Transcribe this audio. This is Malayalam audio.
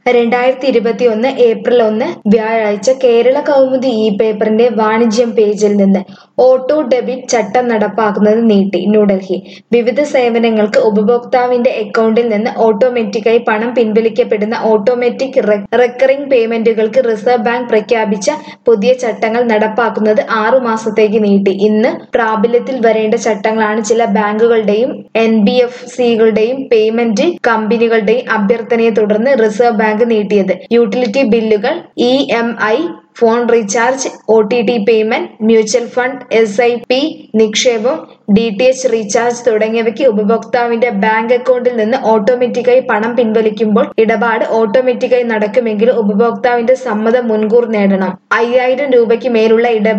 രണ്ടായിരത്തി ഇരുപത്തി ഒന്ന് ഏപ്രിൽ ഒന്ന് വ്യാഴാഴ്ച കേരള കൗമുദി ഇ പേപ്പറിന്റെ വാണിജ്യം പേജിൽ നിന്ന് ഓട്ടോ ഡെബിറ്റ് ചട്ടം നടപ്പാക്കുന്നത് നീട്ടി ന്യൂഡൽഹി വിവിധ സേവനങ്ങൾക്ക് ഉപഭോക്താവിന്റെ അക്കൗണ്ടിൽ നിന്ന് ഓട്ടോമാറ്റിക്കായി പണം പിൻവലിക്കപ്പെടുന്ന ഓട്ടോമാറ്റിക് റെക്കറിംഗ് പേയ്മെന്റുകൾക്ക് റിസർവ് ബാങ്ക് പ്രഖ്യാപിച്ച പുതിയ ചട്ടങ്ങൾ നടപ്പാക്കുന്നത് ആറു മാസത്തേക്ക് നീട്ടി ഇന്ന് പ്രാബല്യത്തിൽ വരേണ്ട ചട്ടങ്ങളാണ് ചില ബാങ്കുകളുടെയും എൻ ബി എഫ് സികളുടെയും പേയ്മെന്റ് കമ്പനികളുടെയും അഭ്യർത്ഥനയെ തുടർന്ന് റിസർവ് ബാങ്ക് നീട്ടിയത് യൂട്ടിലിറ്റി ബില്ലുകൾ E M I phone recharge O T T payment mutual fund S I P നിക്ഷേപം ഡി ടി എച്ച് റീചാർജ് തുടങ്ങിയവയ്ക്ക് ഉപഭോക്താവിന്റെ ബാങ്ക് അക്കൗണ്ടിൽ നിന്ന് ഓട്ടോമാറ്റിക്കായി പണം പിൻവലിക്കുമ്പോൾ ഇടപാട് ഓട്ടോമാറ്റിക്കായി നടക്കുമെങ്കിലും ഉപഭോക്താവിന്റെ സമ്മതം മുൻകൂർ നേടണം അയ്യായിരം രൂപയ്ക്ക് മേലുള്ള ഇടപാട്